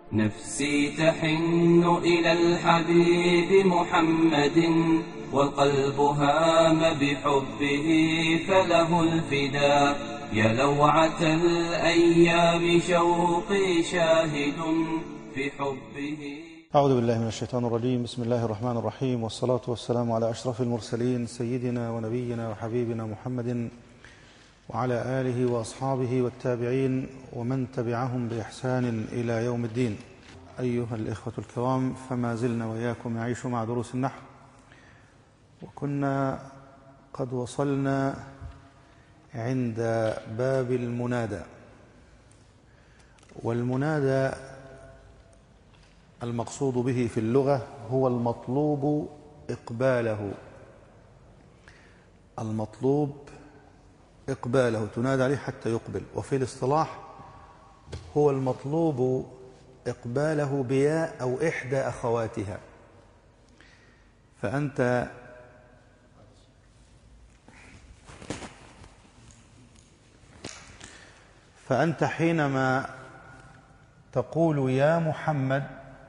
نفسي تحن إلى الحبيب محمد والقلب هام بحبه فله الفداء يا لوعة الأيام شوقي شاهد في حبه أعوذ بالله من الشيطان الرجيم بسم الله الرحمن الرحيم والصلاة والسلام على أشرف المرسلين سيدنا ونبينا وحبيبنا محمد وعلى آله وأصحابه والتابعين ومن تبعهم بإحسان إلى يوم الدين أيها الإخوة الكرام فما زلنا وإياكم نعيش مع دروس النحو وكنا قد وصلنا عند باب المنادى والمنادى المقصود به في اللغة هو المطلوب إقباله المطلوب إقباله تنادى عليه حتى يقبل وفي الاصطلاح هو المطلوب إقباله بياء أو إحدى أخواتها فأنت فأنت حينما تقول يا محمد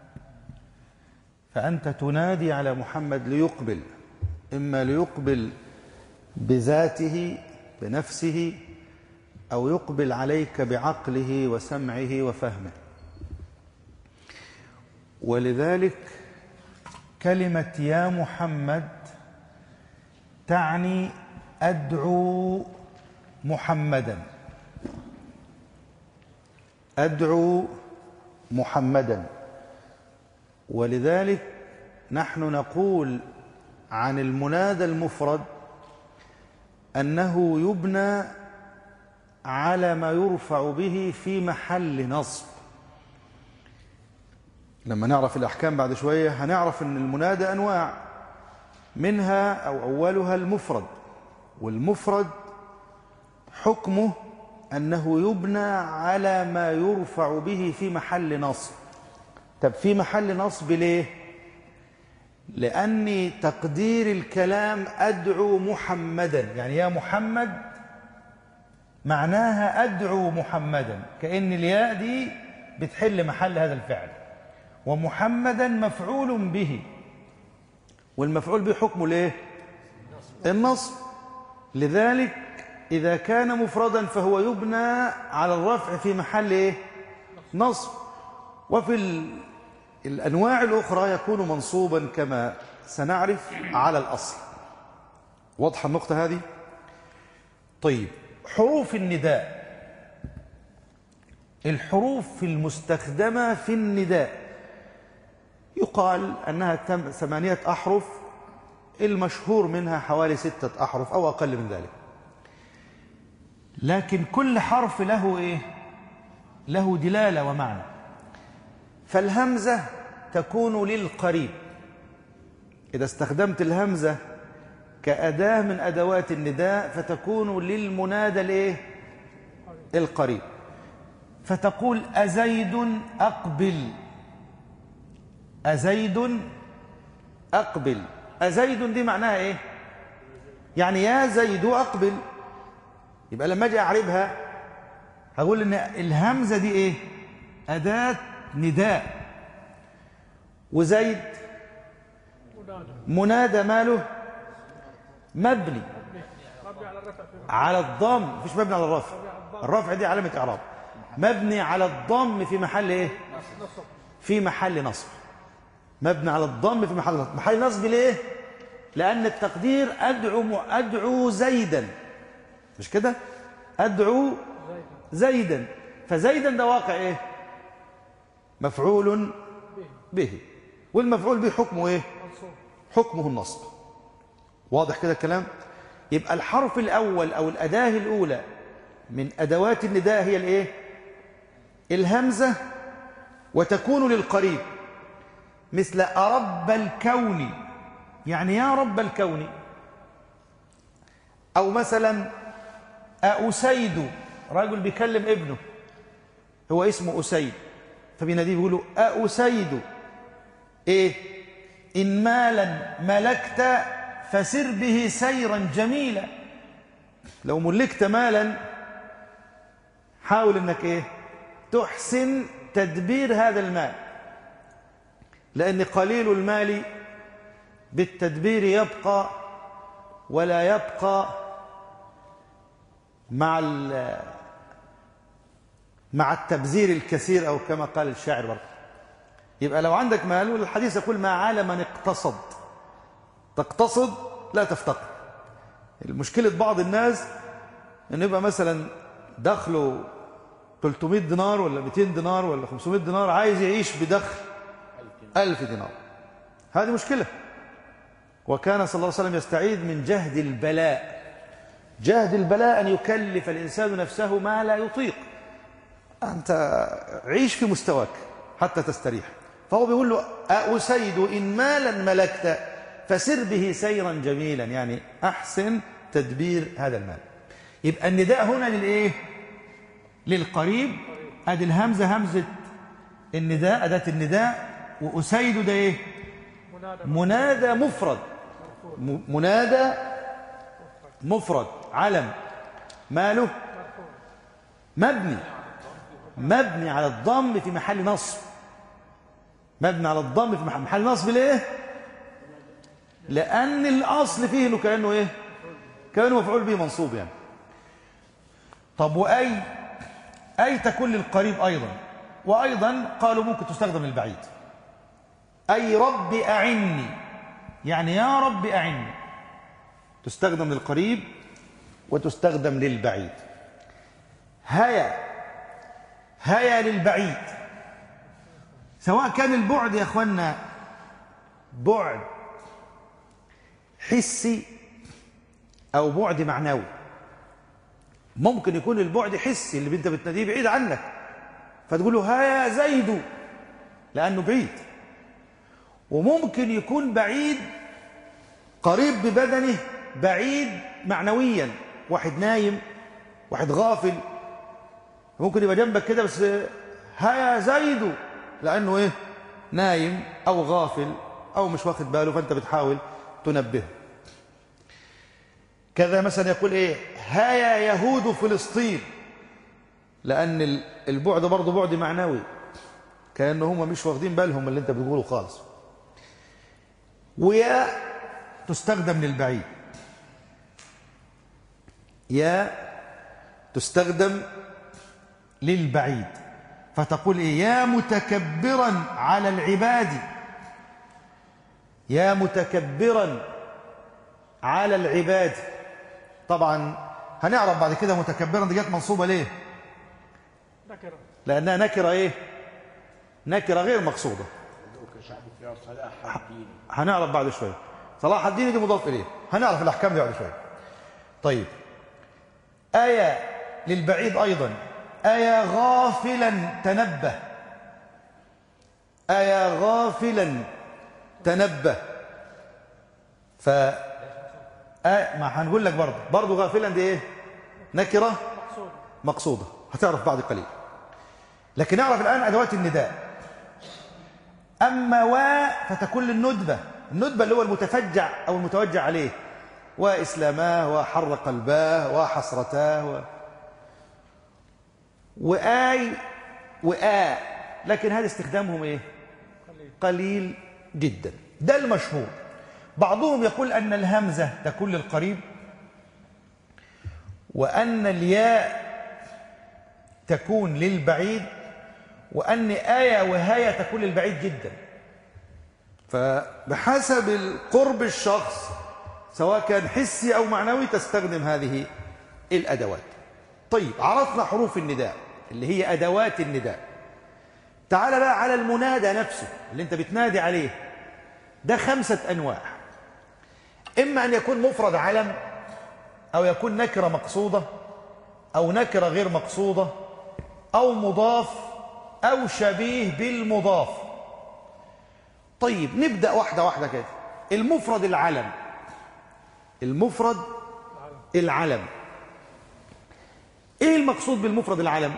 فأنت تنادي على محمد ليقبل إما ليقبل بذاته بنفسه أو يقبل عليك بعقله وسمعه وفهمه ولذلك كلمة يا محمد تعني أدعو محمدا أدعو محمدا ولذلك نحن نقول عن المنادى المفرد أنه يبنى على ما يرفع به في محل نصب لما نعرف الأحكام بعد شوية هنعرف أن المنادى أنواع منها أو أولها المفرد والمفرد حكمه أنه يبنى على ما يرفع به في محل نصب طب في محل نصب ليه لأني تقدير الكلام أدعو محمدا يعني يا محمد معناها أدعو محمدا كأن الياء دي بتحل محل هذا الفعل ومحمدا مفعول به والمفعول به حكمه ليه النصب لذلك إذا كان مفردا فهو يبنى على الرفع في محل إيه؟ نصب وفي الأنواع الأخرى يكون منصوبا كما سنعرف على الأصل واضحة النقطة هذه طيب حروف النداء الحروف المستخدمة في النداء يقال أنها تم ثمانية أحرف المشهور منها حوالي ستة أحرف أو أقل من ذلك لكن كل حرف له إيه؟ له دلالة ومعنى فالهمزة تكون للقريب إذا استخدمت الهمزة كأداة من أدوات النداء فتكون للمنادى الإيه؟ القريب فتقول أزيد أقبل أزيد أقبل أزيد دي معناها إيه؟ يعني يا زيد أقبل يبقى لما أجي أعربها هقول إن الهمزة دي إيه؟ أداة نداء وزيد منادى ماله مبني على الضم مفيش مبني على الرفع الرفع دي علامة إعراب مبني على الضم في محل إيه في محل نصب مبني على الضم في محل نصب محل نصب ليه لأن التقدير أدعو أدعو زيدا مش كده أدعو زيدا فزيدا ده واقع إيه مفعول به والمفعول به حكمه ايه حكمه النصب واضح كده الكلام يبقى الحرف الاول او الاداه الاولى من ادوات النداء هي الايه الهمزه وتكون للقريب مثل ارب الكون يعني يا رب الكون او مثلا أسيد رجل بيكلم ابنه هو اسمه أسيد فبيناديه بيقول له أسيد إيه إن مالا ملكت فسر به سيرا جميلا لو ملكت مالا حاول انك ايه تحسن تدبير هذا المال لأن قليل المال بالتدبير يبقى ولا يبقى مع مع التبذير الكثير أو كما قال الشاعر برضه يبقى لو عندك مال والحديث يقول ما عال من اقتصد تقتصد لا تفتقر المشكلة بعض الناس ان يبقى مثلا دخله 300 دينار ولا 200 دينار ولا 500 دينار عايز يعيش بدخل 1000 دينار هذه مشكلة وكان صلى الله عليه وسلم يستعيذ من جهد البلاء جهد البلاء أن يكلف الإنسان نفسه ما لا يطيق أنت عيش في مستواك حتى تستريح فهو بيقول له أسيد إن مالا ملكت فسر به سيرا جميلا يعني أحسن تدبير هذا المال يبقى النداء هنا للإيه للقريب أدي الهمزة همزة النداء أداة النداء وأسيد ده إيه منادى مفرد منادى مفرد علم ماله مبني مبني على الضم في محل نصب مبني على الضم في محل نصب ليه لأن الأصل فيه إنه كأنه إيه كأنه مفعول به منصوب يعني طب وأي أي تكون للقريب أيضا وأيضا قالوا ممكن تستخدم للبعيد أي رب أعني يعني يا رب أعني تستخدم للقريب وتستخدم للبعيد هيا هيا للبعيد سواء كان البعد يا أخوانا بعد حسي أو بعد معنوي ممكن يكون البعد حسي اللي انت بتناديه بعيد عنك فتقول له ها يا زيد لأنه بعيد وممكن يكون بعيد قريب ببدنه بعيد معنويا واحد نايم واحد غافل ممكن يبقى جنبك كده بس ها يا زيد لأنه إيه نايم أو غافل أو مش واخد باله فأنت بتحاول تنبهه كذا مثلا يقول إيه ها يا يهود فلسطين لأن البعد برضه بعد معنوي كأنه هم مش واخدين بالهم اللي أنت بتقوله خالص ويا تستخدم للبعيد يا تستخدم للبعيد فتقول إيه يا متكبرا على العباد يا متكبرا على العباد طبعا هنعرف بعد كده متكبرا دي جت منصوبة ليه نكرة لأنها نكرة إيه نكرة غير مقصودة هنعرف بعد شوية صلاح الدين دي مضاف إليه هنعرف الأحكام دي بعد شوية طيب آية للبعيد أيضا آية غافلا تنبه آية غافلا تنبه ف آية ما هنقول لك برضه برضه غافلا دي ايه نكرة مقصود مقصودة هتعرف بعد قليل لكن نعرف الآن أدوات النداء أما و فتكون للندبة الندبة اللي هو المتفجع أو المتوجع عليه وإسلاماه وحر قلباه وحسرتاه و... وآي وآ لكن هذا استخدامهم إيه قليل قليل جدا ده المشهور بعضهم يقول أن الهمزة تكون للقريب وأن الياء تكون للبعيد وأن آية وهاية تكون للبعيد جدا فبحسب القرب الشخص سواء كان حسي أو معنوي تستخدم هذه الأدوات طيب عرفنا حروف النداء اللي هي أدوات النداء تعال بقى على المنادى نفسه اللي انت بتنادي عليه ده خمسة أنواع إما أن يكون مفرد علم أو يكون نكرة مقصودة أو نكرة غير مقصودة أو مضاف أو شبيه بالمضاف طيب نبدأ واحدة واحدة كده المفرد العلم المفرد العلم ايه المقصود بالمفرد العلم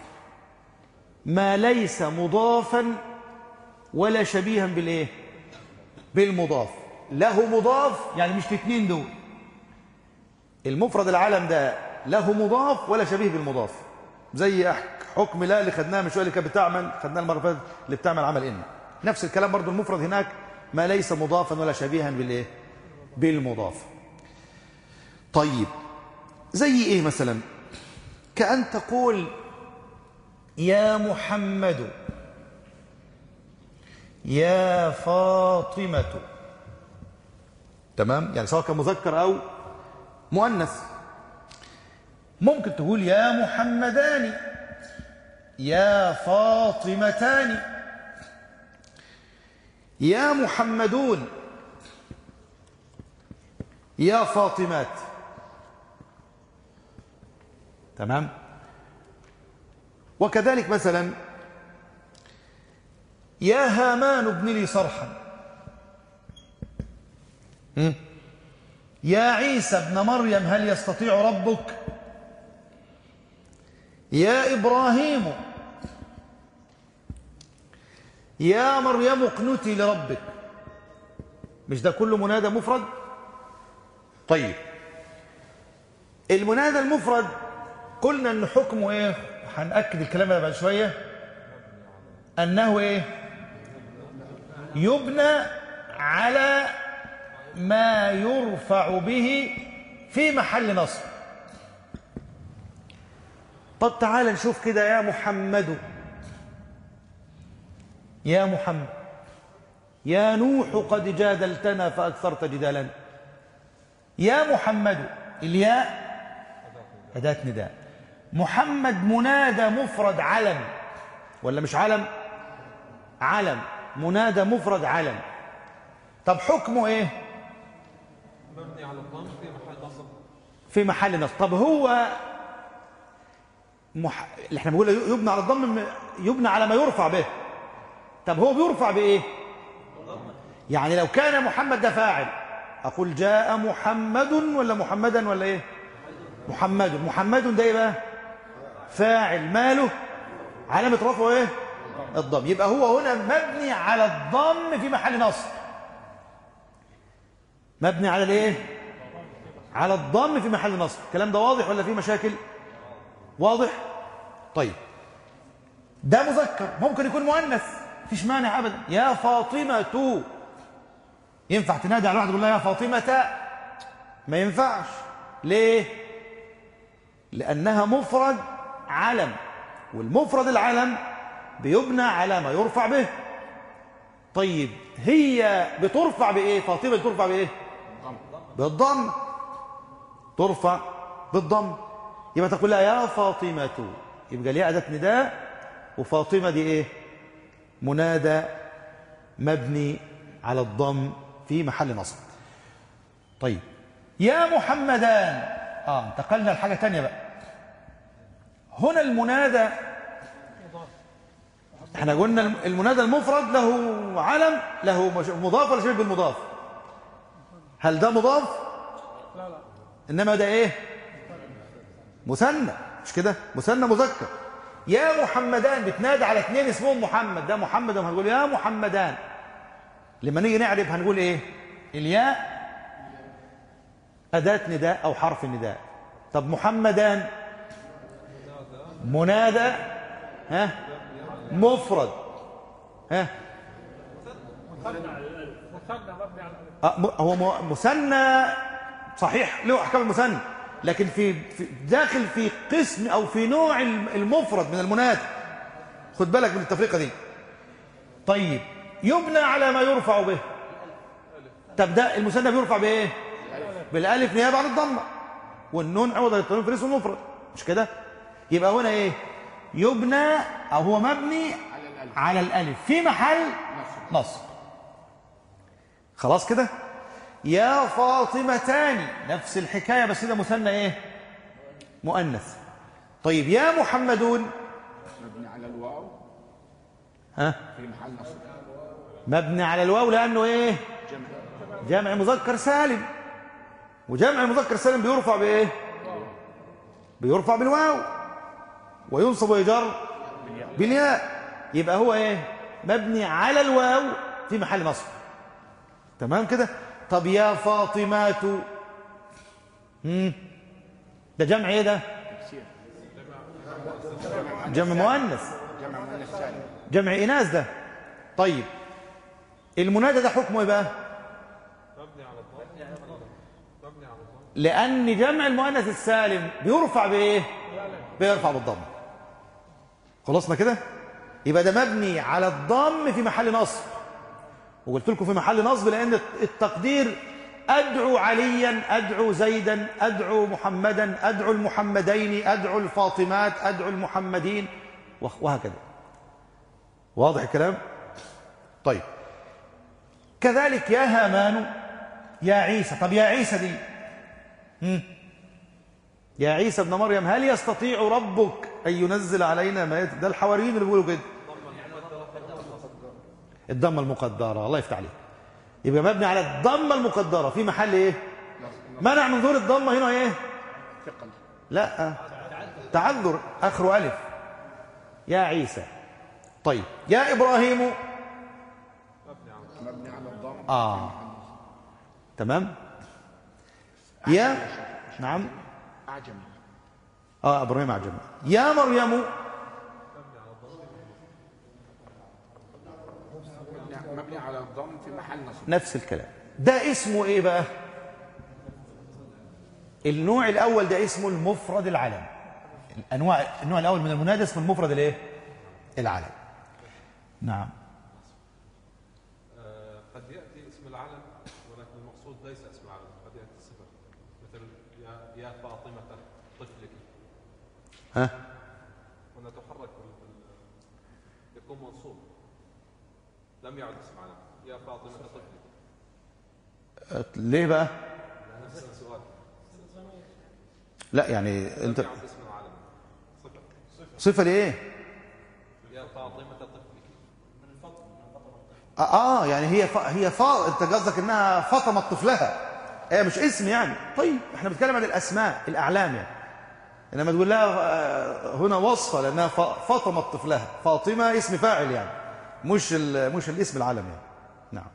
ما ليس مضافا ولا شبيها بالايه بالمضاف له مضاف يعني مش الاثنين دول المفرد العلم ده له مضاف ولا شبيه بالمضاف زي أح- حكم لا اللي خدناها من شويه اللي كانت بتعمل خدناها المره اللي فاتت اللي بتعمل عمل ان نفس الكلام برضو المفرد هناك ما ليس مضافا ولا شبيها بالايه بالمضاف طيب زي ايه مثلا كأن تقول يا محمد يا فاطمة تمام يعني سواء كان مذكر أو مؤنث ممكن تقول يا محمدان يا فاطمتان يا محمدون يا فاطمات تمام وكذلك مثلا يا هامان ابن لي صرحا هم؟ يا عيسى ابن مريم هل يستطيع ربك يا إبراهيم يا مريم اقنتي لربك مش ده كله منادى مفرد طيب المنادى المفرد قلنا ان حكمه ايه هنأكد الكلام ده بعد شوية انه ايه يبنى على ما يرفع به في محل نصب طب تعال نشوف كده يا محمد يا محمد يا نوح قد جادلتنا فأكثرت جدالنا يا محمد الياء أداة نداء محمد منادى مفرد علم ولا مش علم علم منادى مفرد علم طب حكمه ايه مبني على الضم في محل نصب في محل نصب طب هو مح... اللي احنا بنقول يبنى على الضم يبنى على ما يرفع به طب هو بيرفع بايه يعني لو كان محمد ده فاعل اقول جاء محمد ولا محمدا ولا ايه محمد محمد ده ايه بقى فاعل ماله علامه رفعه ايه الضم يبقى هو هنا مبني على الضم في محل نصب مبني على الايه على الضم في محل نصب الكلام ده واضح ولا فيه مشاكل واضح طيب ده مذكر ممكن يكون مؤنث مفيش مانع ابدا يا فاطمه ينفع تنادي على واحد تقول لها يا فاطمه ما ينفعش ليه لانها مفرد علم والمفرد العلم بيبنى على ما يرفع به طيب هي بترفع بايه فاطمه بترفع بايه بالضم ترفع بالضم يبقى تقول لها يا فاطمه يبقى ليها اداه نداء وفاطمه دي ايه منادى مبني على الضم في محل نصب طيب يا محمدان اه انتقلنا لحاجه تانية بقى هنا المنادى احنا قلنا المنادى المفرد له علم له مش- مضاف ولا شبه بالمضاف هل ده مضاف لا لا انما ده ايه مثنى مش كده مثنى مذكر يا محمدان بتنادى على اثنين اسمهم محمد ده محمد هنقول يا محمدان لما نيجي نعرف هنقول ايه الياء أداة نداء أو حرف نداء طب محمدان منادى ها مفرد ها مثنى مبني على الألف آه، م- هو م- مثنى صحيح له احكام المثنى لكن في في- داخل في قسم او في نوع الم- المفرد من المنادى خد بالك من التفرقه دي طيب يبنى على ما يرفع به طب ده المثنى بيرفع بايه بالالف نيابه عن الضمه والنون عوض التنوين في الاسم المفرد مش كده يبقى هنا ايه يبنى او هو مبني على الالف في محل نصب خلاص كده يا فاطمتان نفس الحكاية بس ده مثنى ايه مؤنث طيب يا محمدون مبني على الواو ها في محل نصب مبني على الواو لأنه ايه جمع جمع مذكر سالم وجمع المذكر سالم بيرفع بايه بيرفع بالواو وينصب ويجر بالياء يبقى هو ايه مبني على الواو في محل نصب تمام كده طب يا فاطمات هم ده جمع ايه ده تكسير جمع مؤنث جمع مؤنث سالم جمع إناث ده طيب المنادى ده حكمه ايه بقى مبني على الضم مبني على الضم لأن جمع المؤنث السالم بيرفع بإيه بيرفع بالضم خلصنا كده يبقى ده مبني على الضم في محل نصب وقلت لكم في محل نصب لأن التقدير أدعو عليا أدعو زيدا أدعو محمدا أدعو المحمدين أدعو الفاطمات أدعو المحمدين وه- وهكذا واضح الكلام طيب كذلك يا هامان يا عيسى طب يا عيسى دي مم. يا عيسى ابن مريم هل يستطيع ربك أن ينزل علينا ما ده الحواريين اللي بيقولوا كده الضمة المقدرة الله يفتح عليك يبقى مبني على الضمة المقدرة في محل ايه منع من ظهور الضمة هنا ايه ثقل لا تعذر اخره الف يا عيسى طيب يا ابراهيم مبني على الضم اه تمام يا نعم أعجمي اه ابراهيم عجمي يا مريم مبني- مبني على الضم في محل نصب نفس الكلام ده اسمه ايه بقى النوع الاول ده اسمه المفرد العلم الانواع النوع الاول من المنادى اسمه المفرد الايه العلم نعم آه، قد يأتي اسم العلم ولكن المقصود ليس اسم العلم قد يأتي الصفة مثل يا, يا فاطمة طفلك ها هنا تحرك بال- بال- يكون منصوب لم يعد اسم علم يا فاطمة طفلك ليه بقى نفس السؤال لا يعني لم انت يعد اسم العلم صفة صفه لايه يا فاطمة طفلك اه آه، يعني هي ف... هي ف... انت قصدك انها فطمت طفلها هي مش اسم يعني طيب احنا بنتكلم عن الاسماء الاعلام يعني انما تقول لها آه، هنا وصفه لانها ف... فطمت طفلها فاطمه اسم فاعل يعني مش ال... مش الاسم العلم يعني نعم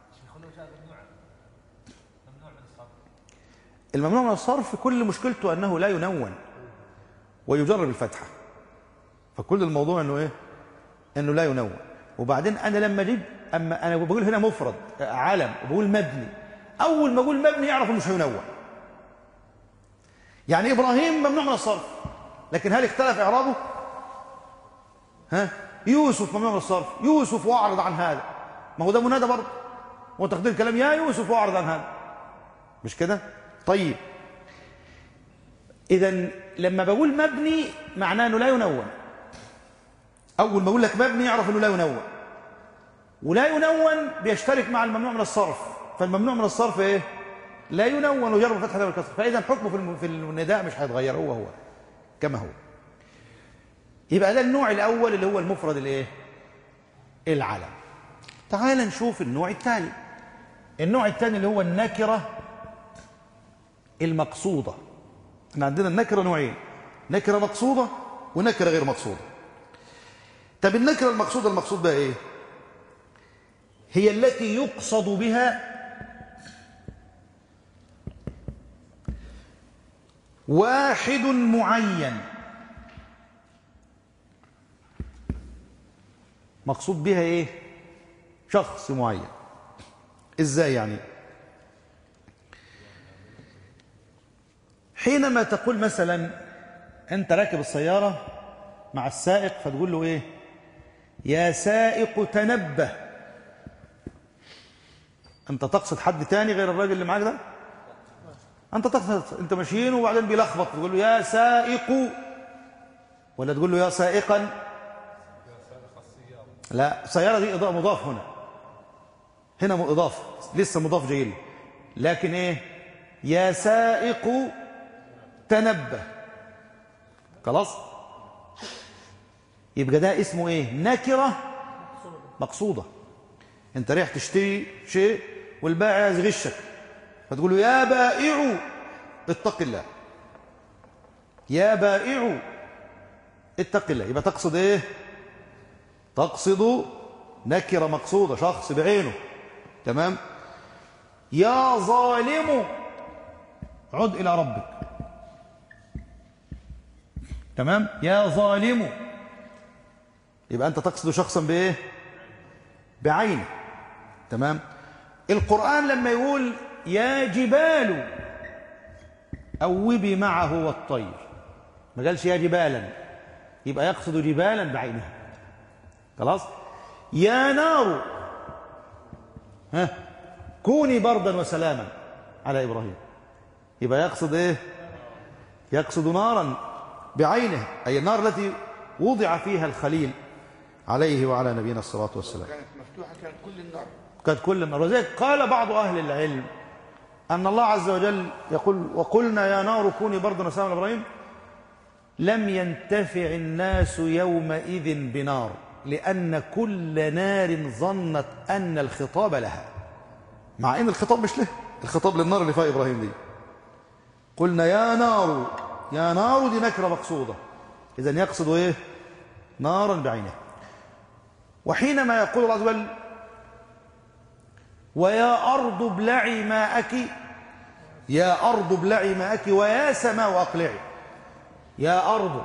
الممنوع من الصرف كل مشكلته انه لا ينون ويجرب الفتحه فكل الموضوع انه ايه انه لا ينون وبعدين انا لما اجيب اما انا بقول هنا مفرد آه، علم وبقول مبني اول ما اقول مبني يعرف انه مش هينون يعني ابراهيم ممنوع من الصرف لكن هل اختلف اعرابه ها يوسف ممنوع من الصرف يوسف واعرض عن هذا ما هو ده منادى برضه وتقدير كلام يا يوسف واعرض عن هذا مش كده طيب اذا لما بقول مبني معناه انه لا ينون اول ما اقول لك مبني يعرف انه لا ينون ولا ينون بيشترك مع الممنوع من الصرف فالممنوع من الصرف ايه لا ينون ويجرب الفتحه والكسر فاذا حكمه في الم- في النداء مش هيتغير هو هو كما هو يبقى ده النوع الاول اللي هو المفرد الايه العلم تعال نشوف النوع الثاني النوع الثاني اللي هو النكره المقصوده احنا عندنا النكره نوعين نكره مقصوده ونكره غير مقصوده طب النكره المقصوده المقصود بها ايه هي التي يقصد بها واحد معين مقصود بها ايه شخص معين ازاي يعني حينما تقول مثلا انت راكب السياره مع السائق فتقول له ايه يا سائق تنبه انت تقصد حد تاني غير الراجل اللي معاك ده انت تقصد انت ماشيين وبعدين بيلخبط تقول له يا سائق ولا تقول له يا سائقا لا السياره دي اضافه مضاف هنا هنا مضاف لسه مضاف جاي لي لكن ايه يا سائق تنبه خلاص يبقى ده اسمه ايه نكره مقصوده انت رايح تشتري شيء والبائع عايز يغشك فتقول له يا بائع اتق الله يا بائع اتق الله يبقى تقصد ايه تقصد نكره مقصوده شخص بعينه تمام يا ظالم عد الى ربك تمام يا ظالم يبقى أنت تقصد شخصا بإيه بعينه تمام القرآن لما يقول يا جبال أوبي معه والطير ما قالش يا جبالا يبقى يقصد جبالا بعينها خلاص يا نار ها كوني بردا وسلاما على إبراهيم يبقى يقصد إيه يقصد نارا بعينه أي النار التي وضع فيها الخليل عليه وعلى نبينا الصلاة والسلام كانت مفتوحة كانت كل النار قد كل النار وذلك قال بعض أهل العلم أن الله عز وجل يقول وقلنا يا نار كوني بردا وسلاما على إبراهيم لم ينتفع الناس يومئذ بنار لأن كل نار ظنت أن الخطاب لها مع أن الخطاب مش له الخطاب للنار اللي فيها إبراهيم دي قلنا يا نار يا نار دي نكرة مقصودة إذن يقصد إيه نارا بعينه وحينما يقول الله عز وجل ويا أرض ابلعي ماءك يا أرض ابلعي ماءك ويا سماء أقلعي يا أرض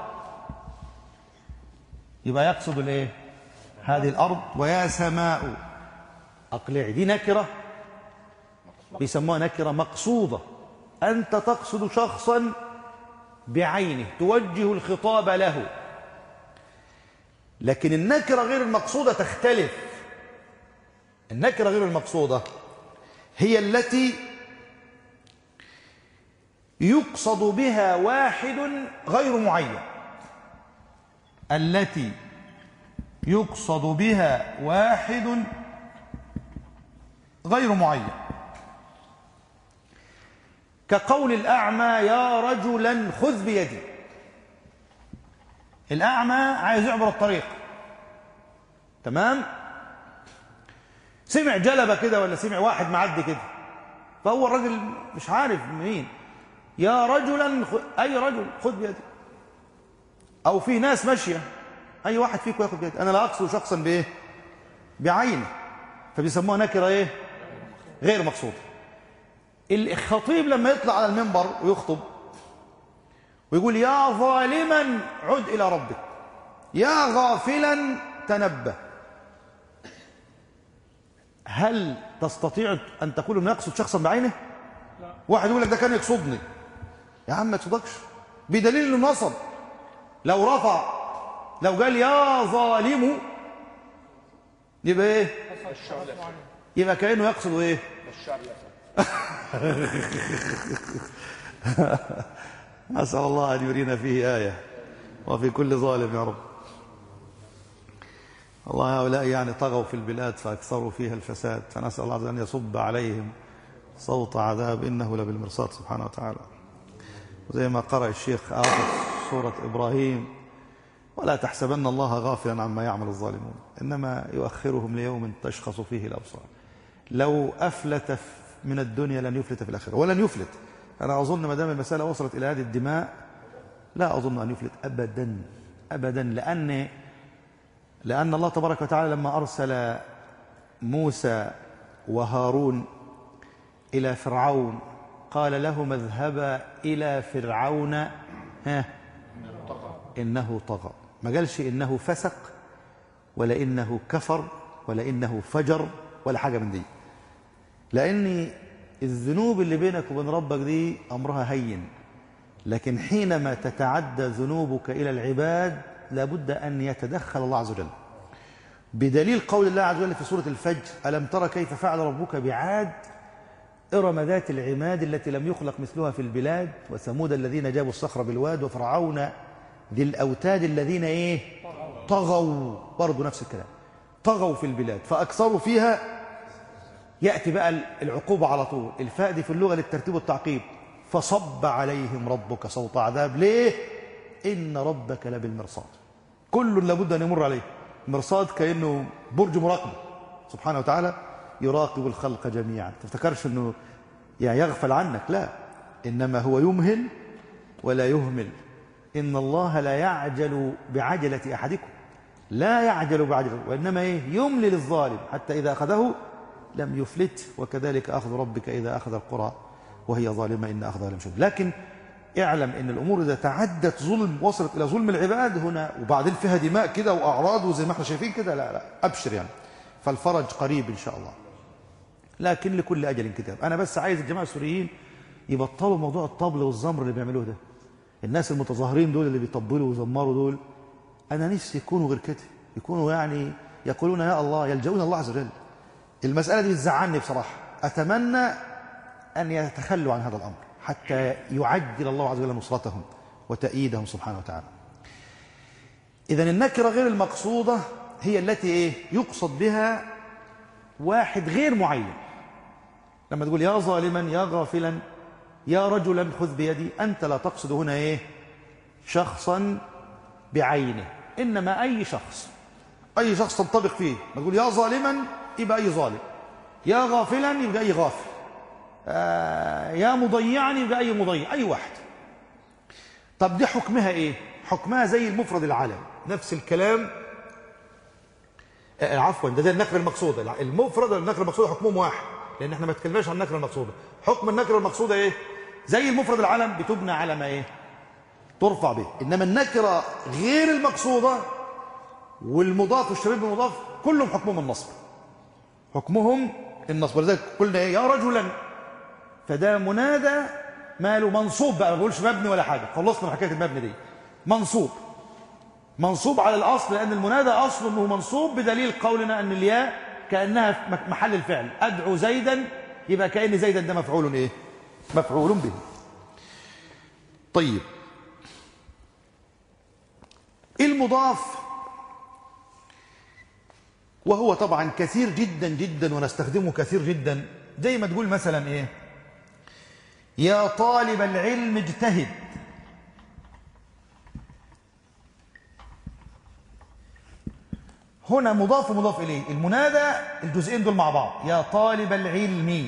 يبقى يقصد الايه هذه الأرض ويا سماء أقلعي دي نكرة بيسموها نكرة مقصودة أنت تقصد شخصا بعينه توجه الخطاب له لكن النكرة غير المقصودة تختلف النكرة غير المقصودة هي التي يقصد بها واحد غير معين التي يقصد بها واحد غير معين كقول الأعمى يا رجلا خذ بيدي الأعمى عايز يعبر الطريق تمام سمع جلبة كده ولا سمع واحد معدي كده فهو الراجل مش عارف مين يا رجلا خ... أي رجل خذ بيدي أو في ناس ماشية أي واحد فيكم ياخذ بيدي أنا لا أقصد شخصا بإيه بعينه فبيسموها نكرة إيه غير مقصودة الخطيب لما يطلع على المنبر ويخطب ويقول يا ظالما عد إلى ربك يا غافلا تنبه هل تستطيع أن تقول أنه يقصد شخصا بعينه واحد يقول لك ده كان يقصدني يا عم ما تصدقش بدليل انه نصب لو رفع لو قال يا ظالم يبقى ايه يبقى كانه يقصد ايه الشر يا اسال الله ان يرينا فيه ايه وفي كل ظالم يا رب الله هؤلاء يعني طغوا في البلاد فاكثروا فيها الفساد فنسال الله عز وجل ان يصب عليهم صوت عذاب انه لبالمرصاد سبحانه وتعالى وزي ما قرأ الشيخ آخر سورة إبراهيم ولا تحسبن الله غافلا عما يعمل الظالمون إنما يؤخرهم ليوم تشخص فيه الأبصار لو أفلت من الدنيا لن يفلت في الآخرة ولن يفلت أنا أظن ما دام المسألة وصلت إلى هذه الدماء لا أظن أن يفلت أبدا أبدا لأن لأن الله تبارك وتعالى لما أرسل موسى وهارون إلى فرعون قال لهما اذهبا إلى فرعون ها إنه طغى ما قالش إنه فسق ولا إنه كفر ولا إنه فجر ولا حاجة من دي لأن الذنوب اللي بينك وبين ربك دي أمرها هين لكن حينما تتعدى ذنوبك إلى العباد لابد أن يتدخل الله عز وجل بدليل قول الله عز وجل في سورة الفجر ألم ترى كيف فعل ربك بعاد إرم ذات العماد التي لم يخلق مثلها في البلاد وثمود الذين جابوا الصخر بالواد وفرعون ذي الأوتاد الذين إيه طغوا برضو نفس الكلام طغوا في البلاد فأكثروا فيها يأتي بقى العقوبة على طول الفاء دي في اللغة للترتيب والتعقيب فصب عليهم ربك صوت عذاب ليه إن ربك لبالمرصاد كل لابد أن يمر عليه مرصاد كأنه برج مراقبة سبحانه وتعالى يراقب الخلق جميعا تفتكرش أنه يعني يغفل عنك لا إنما هو يمهل ولا يهمل إن الله لا يعجل بعجلة أحدكم لا يعجل بعجلة وإنما إيه يملي للظالم حتى إذا أخذه لم يفلت وكذلك أخذ ربك إذا أخذ القرى وهي ظالمة إن أخذها لم شديد لكن اعلم ان الامور اذا تعدت ظلم وصلت الى ظلم العباد هنا وبعدين فيها دماء كده واعراض وزي ما احنا شايفين كده لا لا ابشر يعني فالفرج قريب ان شاء الله لكن لكل اجل كتاب انا بس عايز الجماعه السوريين يبطلوا موضوع الطبل والزمر اللي بيعملوه ده الناس المتظاهرين دول اللي بيطبلوا ويزمروا دول انا نفسي يكونوا غير كده يكونوا يعني يقولون يا الله يلجؤون الله عز وجل المساله دي بتزعلني بصراحه اتمنى ان يتخلوا عن هذا الامر حتى يعجل الله عز وجل نصرتهم وتأييدهم سبحانه وتعالى اذا النكره غير المقصوده هي التي ايه يقصد بها واحد غير معين لما تقول يا ظالما يا غافلا يا رجلا خذ بيدي أنت لا تقصد هنا إيه شخصا بعينه إنما أي شخص أي شخص تنطبق فيه ما تقول يا ظالما يبقى أي ظالم يا غافلا يبقى أي غافل آه يا مضيعا يبقى أي مضيع أي واحد طب دي حكمها إيه حكمها زي المفرد العالم نفس الكلام آه عفوا ده زي النكره المقصوده المفرد والنكره المقصوده حكمهم واحد لان احنا ما اتكلمناش عن النكره المقصوده حكم النكره المقصوده ايه زي المفرد العلم بتبنى على ما ايه ترفع به انما النكره غير المقصوده والمضاف والشبيه بالمضاف كلهم حكمهم النصب حكمهم النصب ولذلك قلنا ايه يا رجلا فده منادى ماله منصوب بقى ما بقولش مبني ولا حاجه خلصنا من حكايه المبني دي منصوب منصوب على الاصل لان المنادى اصله انه منصوب بدليل قولنا ان الياء كانها في محل الفعل ادعو زيدا يبقى كان زيدا ده مفعول ايه مفعول به طيب المضاف وهو طبعا كثير جدا جدا ونستخدمه كثير جدا زي ما تقول مثلا ايه يا طالب العلم اجتهد هنا مضاف ومضاف اليه المنادى الجزئين دول مع بعض يا طالب العلم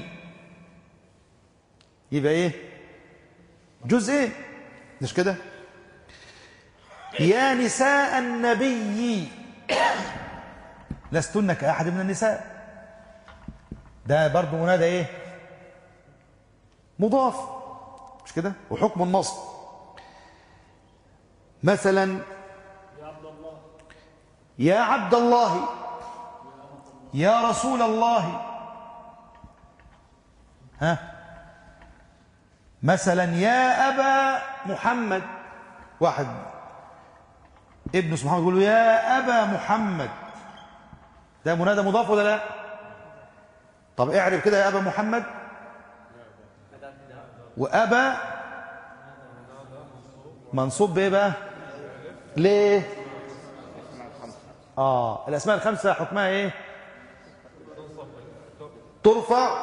يبقى ايه جزئين مش كده يا نساء النبي لستن كأحد من النساء ده برضه منادى ايه مضاف مش كده وحكم النصب مثلا يا عبد الله يا رسول الله ها مثلا يا أبا محمد واحد ابن اسمه محمد يقول له يا أبا محمد ده منادى مضاف ولا لا طب اعرف كده يا أبا محمد وأبا منصوب بإيه بقى ليه آه الأسماء الخمسة حكمها إيه ترفع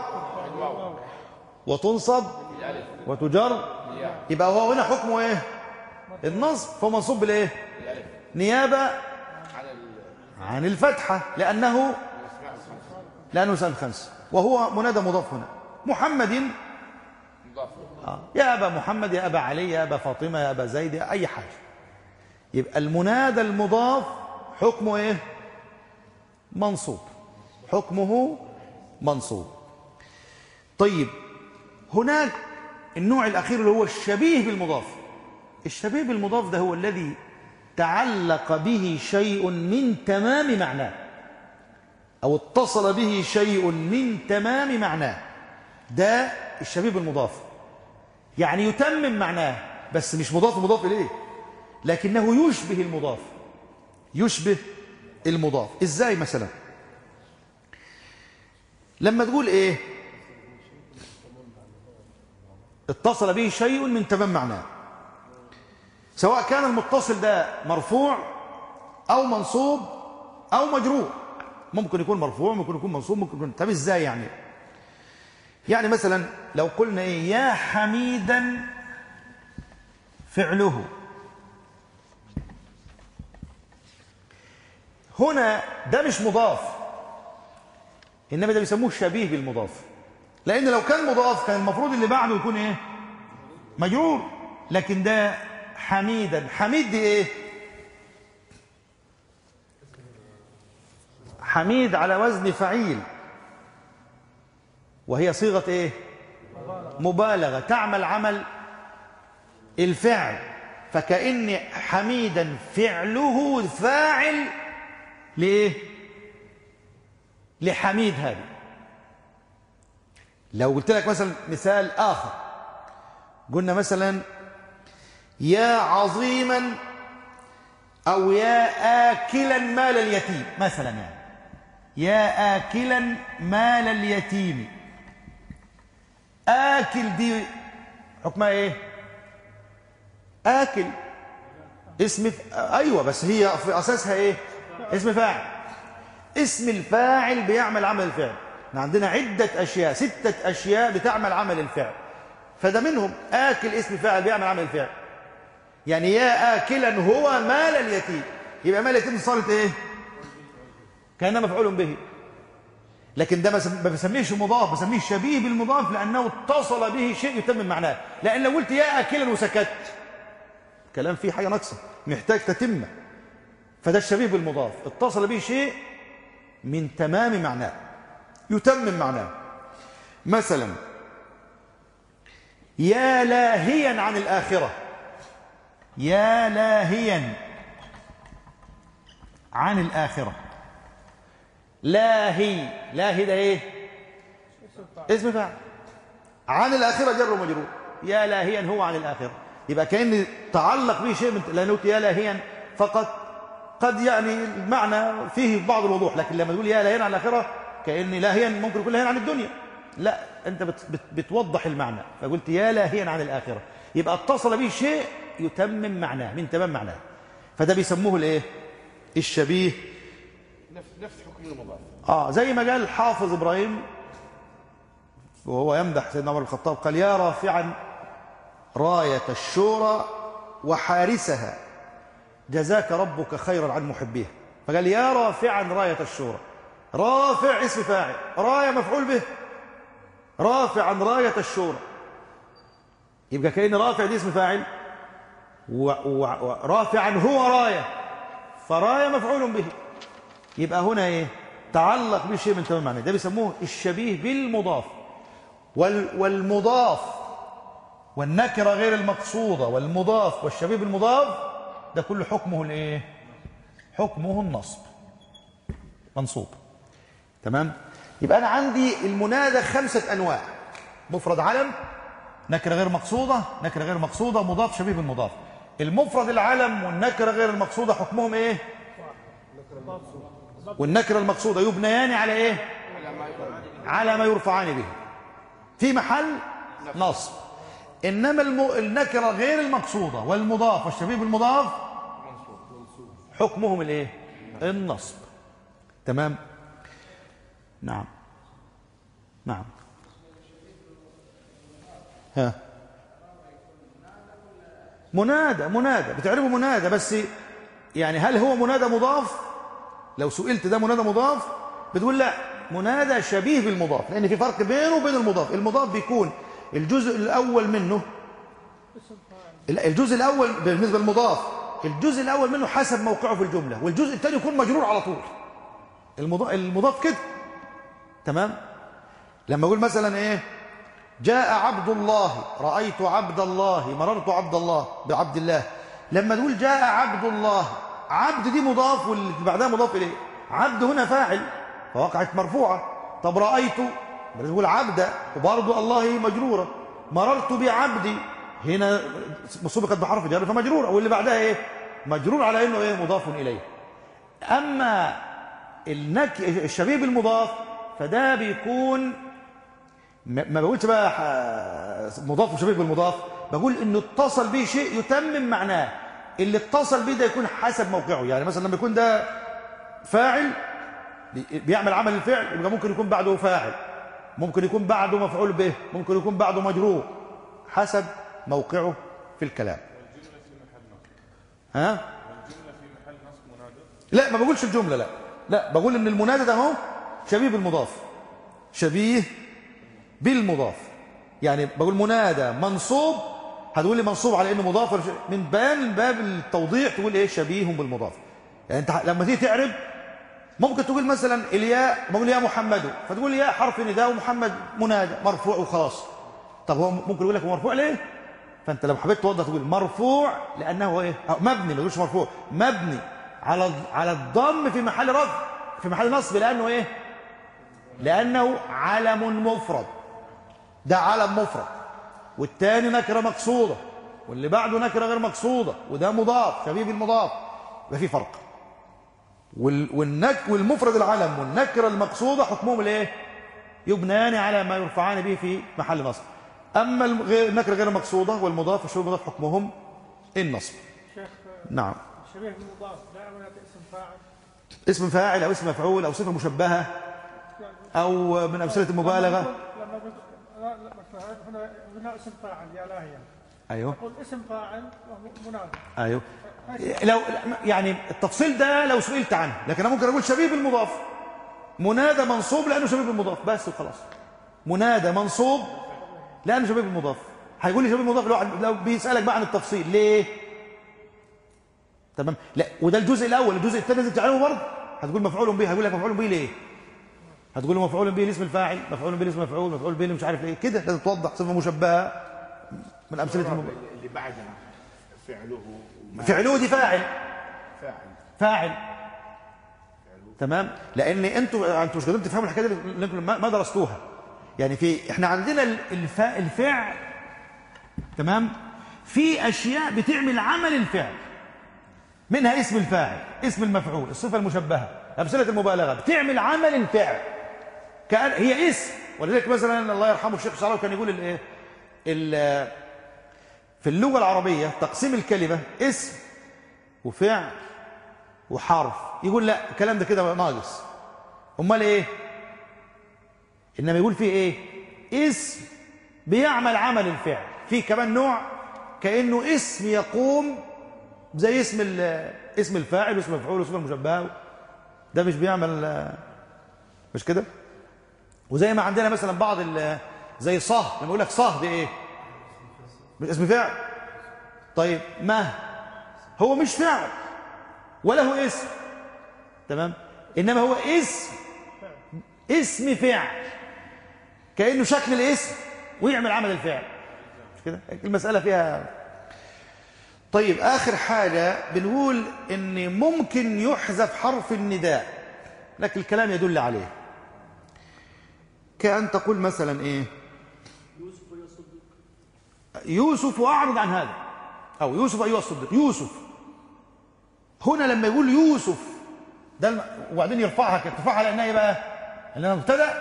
وتنصب وتجر يبقى هو هنا حكمه إيه النصب فهو منصوب بالإيه نيابة عن الفتحة لأنه لأنه سنة خمسة وهو منادى مضاف هنا محمد آه. يا أبا محمد يا أبا علي يا أبا فاطمة يا أبا زيد يا أي حاجة يبقى المنادى المضاف حكمه ايه منصوب حكمه منصوب طيب هناك النوع الاخير اللي هو الشبيه بالمضاف الشبيه بالمضاف ده هو الذي تعلق به شيء من تمام معناه او اتصل به شيء من تمام معناه ده الشبيه بالمضاف يعني يتمم معناه بس مش مضاف مضاف اليه لكنه يشبه المضاف يشبه المضاف ازاي مثلا لما تقول ايه اتصل به شيء من تمام معناه سواء كان المتصل ده مرفوع او منصوب او مجرور ممكن يكون مرفوع ممكن يكون منصوب ممكن يكون طب ازاي يعني يعني مثلا لو قلنا ايه يا حميدا فعله هنا ده مش مضاف انما ده بيسموه شبيه بالمضاف لان لو كان مضاف كان المفروض اللي بعده يكون ايه مجرور لكن ده حميدا حميد دي ايه حميد على وزن فعيل وهي صيغه ايه مبالغه تعمل عمل الفعل فكأن حميدا فعله فاعل لإيه لحميد هذا لو قلت لك مثلا مثال آخر قلنا مثلا يا عظيما أو يا آكلا مال اليتيم مثلا يعني يا آكلا مال اليتيم آكل دي حكمها إيه آكل اسم ف... أيوة بس هي في أساسها إيه اسم فاعل اسم الفاعل بيعمل عمل الفعل احنا عندنا عدة أشياء ستة أشياء بتعمل عمل الفعل فده منهم آكل اسم فاعل بيعمل عمل الفعل يعني يا آكلا هو مال اليتيم يبقى مال اليتيم صارت إيه كأنها مفعول به لكن ده ما بسميهش مضاف بسميه شبيه بالمضاف لأنه اتصل به شيء يتمم معناه لأن لو قلت يا آكلا وسكت كلام فيه حاجة ناقصة محتاج تتمة فده الشبيه بالمضاف اتصل به شيء من تمام معناه يتمم معناه مثلا يا لاهيا عن الآخرة يا لاهيا عن الآخرة لاهي لاهي ده ايه اسم فاعل عن الآخرة جر ومجرور يا لاهيا هو عن الآخرة يبقى كأن تعلق به شيء من لأنه يا لاهيا فقط قد يعني المعنى فيه بعض الوضوح لكن لما تقول يا لاهيا عن الآخرة كأن لاهيا ممكن يكون لاهيا عن الدنيا لا أنت بت بت بتوضح المعنى فقلت يا لاهيا عن الآخرة يبقى اتصل به شيء يتمم معناه من تمام معناه فده بيسموه الايه الشبيه نفس نفس حكم المضاف اه زي ما قال حافظ ابراهيم وهو يمدح سيدنا عمر بن الخطاب قال يا رافعا راية الشورى وحارسها جزاك ربك خيرا عن محبيها فقال يا رافعا راية الشورى رافع اسم فاعل راية مفعول به رافعا راية الشورى يبقى كأن رافع دي اسم فاعل ورافعا هو راية فراية مفعول به يبقى هنا ايه تعلق به شيء من تمام معنى ده بيسموه الشبيه بالمضاف وال والمضاف والنكره غير المقصوده والمضاف والشبيه بالمضاف ده كل حكمه الايه حكمه النصب منصوب تمام يبقى انا عندي المنادى خمسه انواع مفرد علم نكره غير مقصوده نكره غير مقصوده مضاف شبيه بالمضاف المفرد العلم والنكره غير المقصوده حكمهم ايه والنكره المقصوده يبنيان على ايه على ما يرفعان به في محل نصب انما الم... النكره غير المقصوده والمضاف والشبيه بالمضاف حكمهم الايه النصب تمام نعم نعم ها منادى منادى بتعرفوا منادى بس يعني هل هو منادى مضاف لو سئلت ده منادى مضاف بتقول لا منادى شبيه بالمضاف لان في فرق بينه وبين المضاف المضاف بيكون الجزء الاول منه الجزء الاول بالنسبه للمضاف الجزء الاول منه حسب موقعه في الجمله والجزء الثاني يكون مجرور على طول المضاف, المضاف كده تمام لما اقول مثلا ايه جاء عبد الله رايت عبد الله مررت عبد الله بعبد الله لما تقول جاء عبد الله عبد دي مضاف واللي بعدها مضاف اليه عبد هنا فاعل فوقعت مرفوعه طب رايت بنقول عبد وبرضه الله مجروره مررت بعبدي هنا سبقت بحرف جر فمجروره واللي بعدها ايه مجرور على انه ايه مضاف اليه اما النك الشبيه بالمضاف فده بيكون ما بقولش بقى مضاف وشبيه بالمضاف بقول انه اتصل به شيء يتمم معناه اللي اتصل به ده يكون حسب موقعه يعني مثلا لما يكون ده فاعل بيعمل عمل الفعل يبقى ممكن يكون بعده فاعل ممكن يكون بعده مفعول به ممكن يكون بعده مجرور حسب موقعه في الكلام ها لا ما بقولش الجملة لا لا بقول ان المنادى ده اهو شبيه بالمضاف شبيه بالمضاف يعني بقول منادى منصوب هتقول لي منصوب على انه مضاف ولا شيء؟ من باب من باب التوضيح تقول ايه شبيه بالمضاف يعني انت لما تيجي تعرب ممكن تقول مثلا الياء بقول يا محمد فتقول يا حرف نداء ومحمد منادى مرفوع وخلاص طب هو ممكن يقول لك هو مرفوع ليه فانت لو حبيت توضح تقول مرفوع لانه هو ايه أو مبني ما تقولش مرفوع مبني على على الضم في محل رفع في محل نصب لانه ايه لانه علم مفرد ده علم مفرد والتاني نكره مقصوده واللي بعده نكره غير مقصوده وده مضاف شبيه بالمضاف يبقى في فرق وال- والنك والمفرد العلم والنكره المقصوده حكمهم الايه يبنيان على ما يرفعان به في محل نصب اما الغير- النكره غير المقصوده والمضاف والشبيه بالمضاف حكمهم النصب شيخ نعم شبيه بالمضاف لا ولا اسم فاعل اسم فاعل او اسم مفعول او صفه مشبهه او من امثله المبالغه لما بنقول لا لا مثلا هنا هنا اسم فاعل يا لاهيا ايوه نقول اسم فاعل وهو منادى ايوه لو يعني التفصيل ده لو سئلت عنه لكن انا ممكن اقول شبيه بالمضاف منادى منصوب لانه شبيه بالمضاف بس وخلاص منادى منصوب لانه شبيه بالمضاف هيقول لي شبيه بالمضاف لو, لو بيسالك بقى عن التفصيل ليه تمام لا وده الجزء الاول الجزء الثاني لازم تعلمه برضه هتقول مفعول به هيقول لك مفعول به ليه هتقول له مفعول به لاسم الفاعل مفعول به لاسم مفعول مفعول به مش عارف ليه كده لازم توضح صفه مشبهه من امثله المبالغه اللي بعدها فعله وما فعله دي فاعل فاعل فاعل تمام لان انتوا انتوا مش قادرين تفهموا الحكايه دي لانكم ما ما درستوها يعني في احنا عندنا الفا الفعل تمام في اشياء بتعمل عمل الفعل منها اسم الفاعل اسم المفعول الصفه المشبهه امثله المبالغه بتعمل عمل الفعل كأن هي اسم ولذلك مثلا الله يرحمه الشيخ شعراوي كان يقول الايه ال- في اللغه العربيه تقسيم الكلمه اسم وفعل وحرف يقول لا الكلام ده كده ناقص امال ايه انما يقول فيه ايه اسم بيعمل عمل الفعل في كمان نوع كانه اسم يقوم زي اسم ال- اسم الفاعل واسم المفعول واسم المشبهه ده مش بيعمل مش كده وزي ما عندنا مثلا بعض ال- زي صه لما يقول لك صه دي ايه مش اسم فعل طيب ما هو مش فعل ولا هو اسم تمام انما هو اسم اسم فعل كانه شكل الاسم ويعمل عمل الفعل مش كده المساله فيها طيب اخر حاجه بنقول ان ممكن يحذف حرف النداء لكن الكلام يدل عليه كأن تقول مثلا ايه يوسف أعرض عن هذا أو يوسف أيها الصديق يوسف هنا لما يقول يوسف ده الم... وبعدين يرفعها كده ترفعها على انها ايه بقى؟ انها مبتدا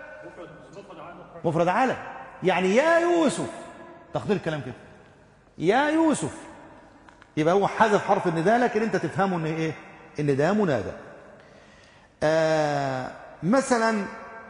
مفرد عالم يعني يا يوسف تقدير الكلام كده يا يوسف يبقى هو حذف حرف النداء لكن انت تفهمه ان ايه؟ ان ده منادى آه مثلا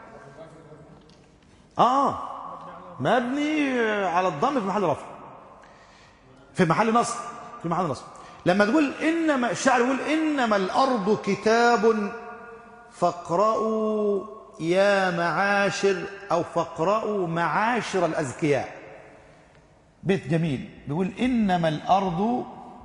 اه مبني على الضم في محل رفع في محل نصب في محل نصب لما تقول انما الشاعر يقول انما الارض كتاب فاقرأوا يا معاشر او فاقرأوا معاشر الاذكياء بيت جميل بيقول انما الارض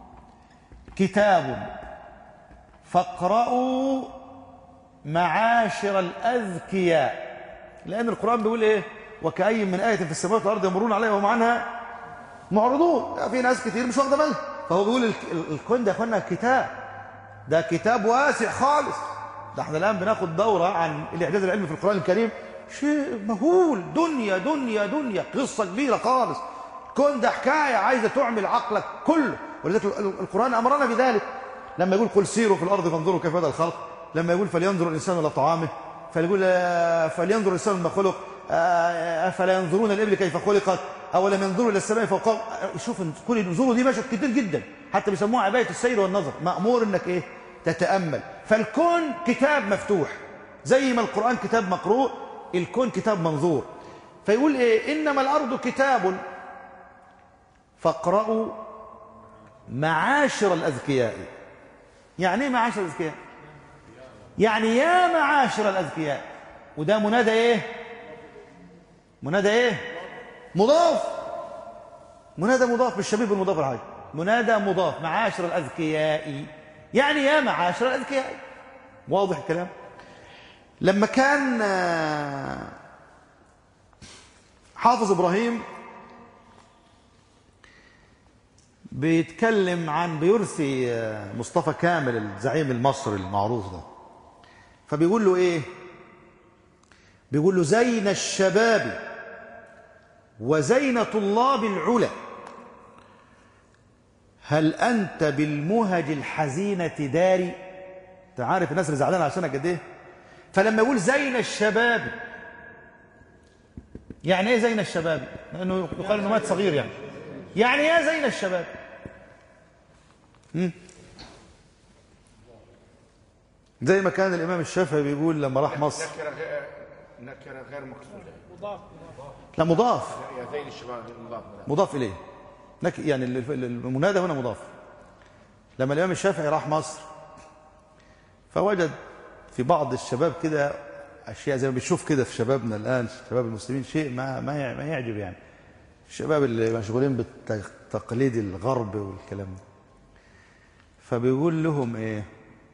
كتاب فاقرأوا معاشر الاذكياء لان القران بيقول ايه وكأي من آية في السماوات والأرض يمرون عليها وهم عنها معرضون في ناس كتير مش واخده بالها فهو بيقول الك- ال- الكون ده يا اخوانا كتاب ده كتاب واسع خالص ده احنا الان بناخد دوره عن الاعجاز العلمي في القران الكريم شيء مهول دنيا دنيا دنيا قصه كبيره خالص الكون ده حكايه عايزه تعمل عقلك كله ولذلك ال- ال- القران امرنا بذلك لما يقول قل سيروا في الارض فانظروا كيف بدا الخلق لما يقول فلينظر الانسان الى طعامه فيقول آه، فلينظر الانسان مما خلق آه، افلا ينظرون الابل كيف خلقت اولم ينظروا الى السماء فوقهم آه، شوف كل النزول دي مشت كتير جدا حتى بيسموها عبايه السير والنظر مامور انك ايه تتامل فالكون كتاب مفتوح زي ما القران كتاب مقروء الكون كتاب منظور فيقول ايه انما الارض كتاب فاقرأوا معاشر الاذكياء يعني ايه معاشر الاذكياء يعني يا معاشر الاذكياء وده منادى ايه منادى ايه مضاف منادى مضاف مش شبيه بالمضاف الحاجة منادى مضاف معاشر الاذكياء يعني يا معاشر الاذكياء واضح الكلام لما كان آه، حافظ ابراهيم بيتكلم عن بيرثي آه، مصطفى كامل الزعيم المصري المعروف ده فبيقول له ايه بيقول له زين الشباب وزين طلاب العلا هل انت بالمهج الحزينه داري انت عارف الناس اللي زعلانه عشانك قد ايه فلما يقول زين الشباب يعني ايه زين الشباب لانه يقال انه مات صغير يعني يعني ايه زين الشباب مم. زي ما كان الامام الشافعي بيقول لما راح مصر نكرة غير نكرة غير مقصودة مضاف لا مضاف يا زين الشباب المضاف له. مضاف اليه لك يعني ال- ال- المنادى هنا مضاف لما الامام الشافعي راح مصر فوجد في بعض الشباب كده اشياء زي ما بتشوف كده في شبابنا الان شباب المسلمين شيء ما ما يع- ما يعجب يعني الشباب اللي مشغولين بالتقليد الغرب والكلام ده فبيقول لهم ايه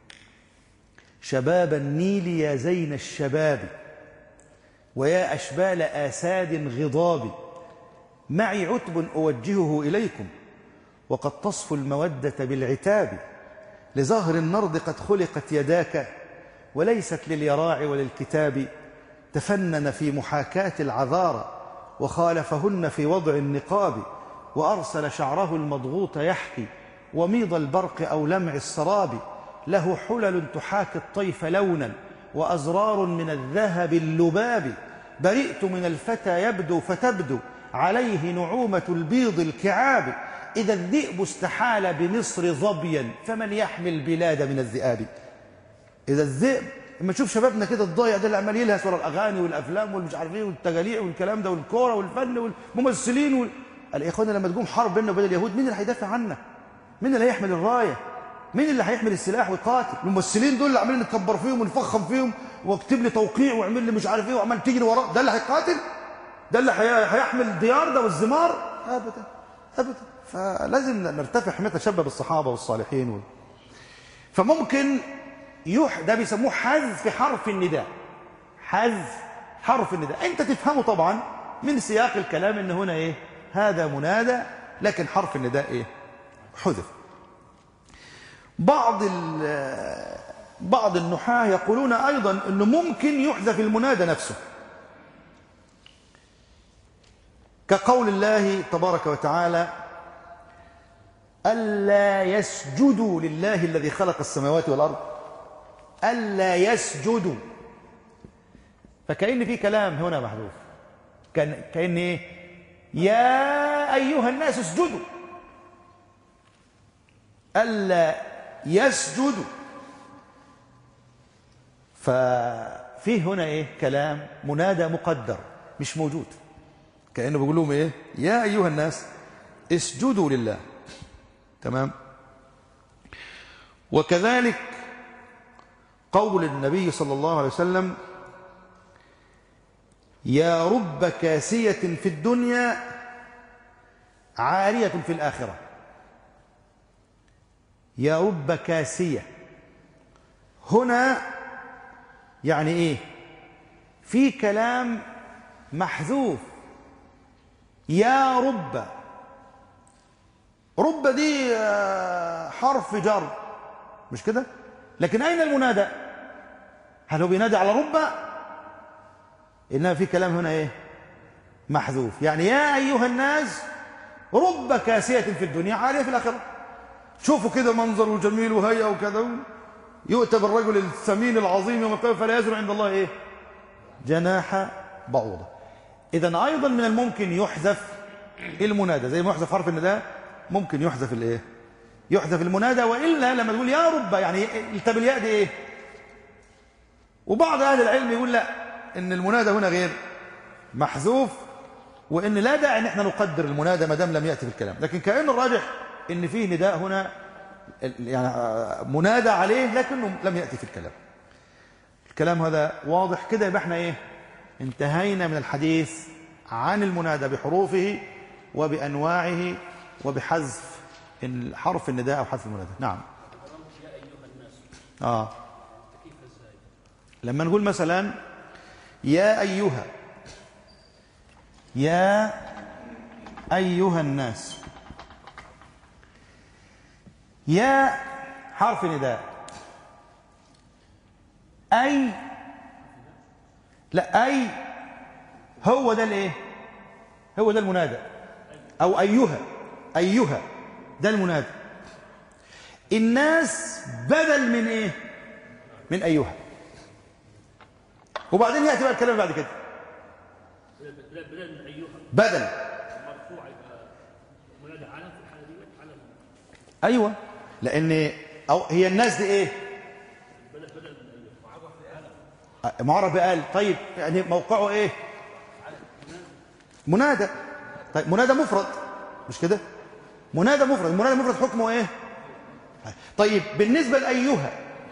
شباب النيل يا زين الشباب ويا أشبال آساد غضاب معي عتب أوجهه إليكم وقد تصفو المودة بالعتاب لظهر النرد قد خلقت يداك وليست لليراع وللكتاب تفنن في محاكاة العذارى وخالفهن في وضع النقاب وأرسل شعره المضغوط يحكي وميض البرق أو لمع السراب له حلل تحاكي الطيف لونا وأزرار من الذهب اللباب برئت من الفتى يبدو فتبدو عليه نعومة البيض الكعاب إذا الذئب استحال بمصر ظبيا فمن يحمي البلاد من الذئاب إذا الذئب لما تشوف شبابنا كده الضايع ده اللي عمال يلهث ورا الأغاني والأفلام والمش عارف إيه والتجاليع والكلام ده والكورة والفن والممثلين وال... قال يا إخوانا لما تقوم حرب بيننا وبين اليهود مين اللي هيدافع عنا؟ مين اللي هيحمل الراية؟ مين اللي هيحمل السلاح ويقاتل؟ الممثلين دول اللي عمالين نكبر فيهم ونفخم فيهم واكتب لي توقيع واعمل لي مش عارف إيه وعمال تجري وراه ده اللي هيقاتل؟ ده اللي هي- هيحمل الديار ده والزمار؟ أبدا أبدا فلازم نرتفع حماية شباب الصحابة والصالحين وال... فممكن يح ده بيسموه حذف حرف النداء حذف حرف النداء انت تفهمه طبعا من سياق الكلام ان هنا ايه هذا منادى لكن حرف النداء ايه حذف بعض ال- بعض النحاة يقولون ايضا انه ممكن يحذف المنادى نفسه كقول الله تبارك وتعالى ألا يسجدوا لله الذي خلق السماوات والأرض ألا يسجدوا فكأن في كلام هنا محذوف كان كأن إيه يا أيها الناس اسجدوا ألا يسجدوا ففيه هنا إيه كلام منادى مقدر مش موجود كأنه بيقول لهم إيه يا أيها الناس اسجدوا لله تمام وكذلك قول النبي صلى الله عليه وسلم يا رب كاسية في الدنيا عارية في الآخرة يا رب كاسية هنا يعني إيه في كلام محذوف يا رب رب دي آه، حرف جر مش كده لكن أين المنادى هل هو بينادي على رب إنما في كلام هنا إيه محذوف يعني يا أيها الناس رب كاسية في الدنيا عالية في الآخرة شوفوا كده منظر جميل وهيئة وكذا يؤتى بالرجل الثمين العظيم يوم القيامة فلا يزن عند الله إيه جناح بعوضة إذا أيضا من الممكن يحذف المنادى زي ما يحذف حرف النداء ممكن يحذف الايه يحذف المنادى والا لما تقول يا رب يعني طب الياء دي ايه وبعض اهل العلم يقول لا ان المنادى هنا غير محذوف وان لا داعي ان احنا نقدر المنادى ما دام لم ياتي في الكلام لكن كان الراجح ان فيه نداء هنا يعني آه، منادى عليه لكنه لم ياتي في الكلام الكلام هذا واضح كده يبقى احنا ايه انتهينا من الحديث عن المنادى بحروفه وبانواعه وبحذف حرف النداء او حذف المنادى نعم اه لما نقول مثلا يا ايها يا ايها الناس يا حرف نداء أي لا أي هو ده الايه هو ده المنادى أو أيها أيها ده المنادى الناس بدل من ايه من أيها وبعدين يأتي بقى الكلام بعد كده بدل ايوه لان أو هي الناس دي ايه معرف بقال طيب يعني موقعه ايه منادى طيب منادى مفرد مش كده منادى مفرد منادى مفرد حكمه ايه طيب بالنسبه لايها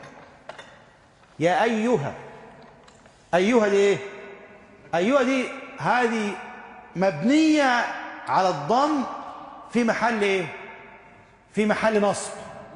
يا ايها ايها دي ايه ايها دي هذه مبنيه على الضم في محل ايه في محل نصب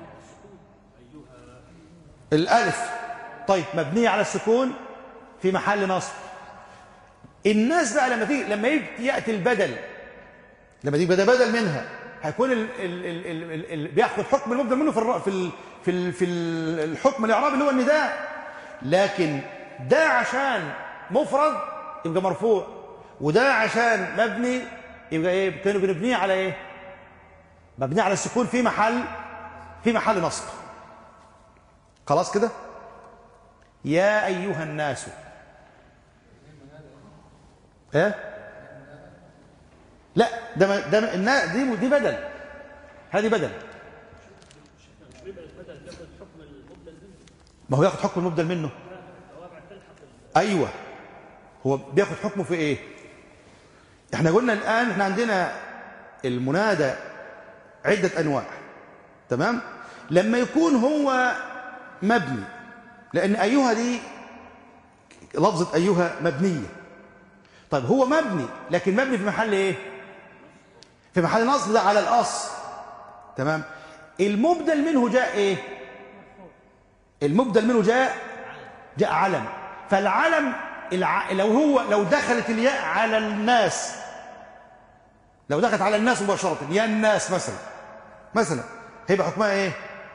الالف طيب مبنيه على السكون في محل نصب الناس بقى لما تيجي لما يجي ياتي البدل لما تيجي بدل بدل منها هيكون ال ال ال ال ال ال بياخد حكم المبدل منه في الر- في ال في ال في ال الحكم الاعرابي اللي هو النداء لكن ده عشان مفرد يبقى مرفوع وده عشان مبني يبقى ايه كانوا بنبنيه على ايه مبني على السكون في محل في محل نصب خلاص كده يا ايها الناس ايه لا ده ما- ده ما- النا- دي دي بدل هذه بدل ما هو ياخد حكم المبدل منه ايوه هو بياخد حكمه في ايه احنا قلنا الان احنا عندنا المنادى عده انواع تمام لما يكون هو مبني لان ايها دي لفظه ايها مبنيه طيب هو مبني لكن مبني في محل ايه في محل نصب ده على الاصل تمام المبدل منه جاء ايه المبدل منه جاء جاء علم فالعلم الع... لو هو لو دخلت الياء على الناس لو دخلت على الناس مباشرة يا الناس مثلا مثلا هيبقى حكمها ايه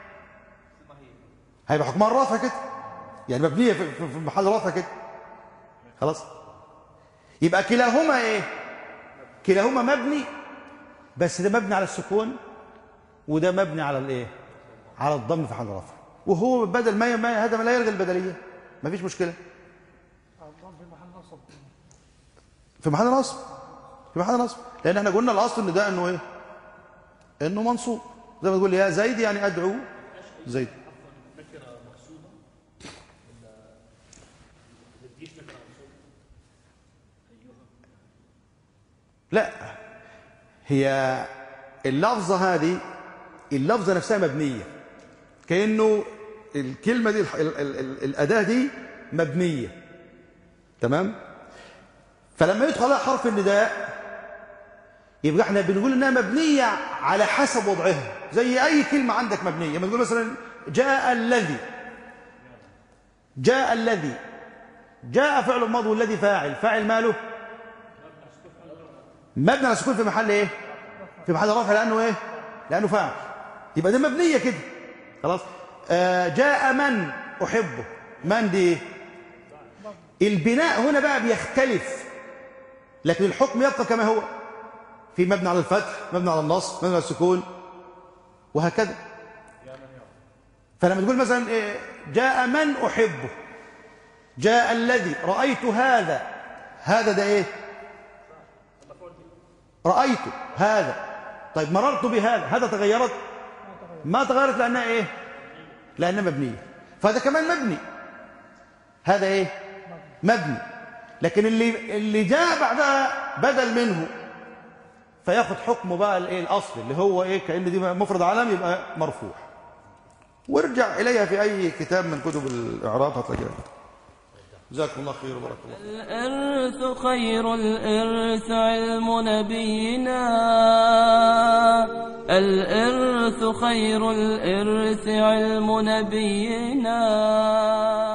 هيبقى حكمها الرفع كده يعني مبنية في في- في محل رفع كده خلاص يبقى كلاهما ايه كلاهما مبني بس ده مبني على السكون وده مبني على الايه على الضم في حال رفع وهو بدل ما ما- هذا ما لا يلغي البدليه ما فيش مشكله الضم في محل نصب في محل نصب في محل نصب لان احنا قلنا الاصل ان ده انه ايه انه منصوب زي ما تقول يا زيد يعني ادعو زيد لا هي اللفظة هذه اللفظة نفسها مبنية كأنه الكلمة دي ال ال ال الأداة دي مبنية تمام فلما يدخل عليها حرف النداء يبقى احنا بنقول انها مبنية على حسب وضعها زي اي كلمة عندك مبنية لما تقول مثلا جاء الذي جاء الذي جاء فعل الماضي والذي فاعل فاعل ماله مبني على السكون في محل ايه في محل رفع لانه ايه لانه فاعل يبقى ده مبنيه كده خلاص آه جاء من احبه من دي إيه؟ البناء هنا بقى بيختلف لكن الحكم يبقى كما هو في مبني على الفتح مبني على النصب مبني على السكون وهكذا فلما تقول مثلا إيه جاء من احبه جاء الذي رايت هذا هذا ده ايه رأيت هذا طيب مررت بهذا هذا تغيرت ما تغيرت لأنها إيه لأنها مبنية فهذا كمان مبني هذا إيه مبني لكن اللي اللي جاء بعدها بدل منه فياخد حكمه بقى الايه الاصل اللي هو ايه كان دي مفرد علم يبقى مرفوع وارجع اليها في اي كتاب من كتب الاعراب هتلاقيها جزاكم الله خير وبارك الله فيكم. الإرث خير الإرث علم نبينا الإرث خير الإرث علم نبينا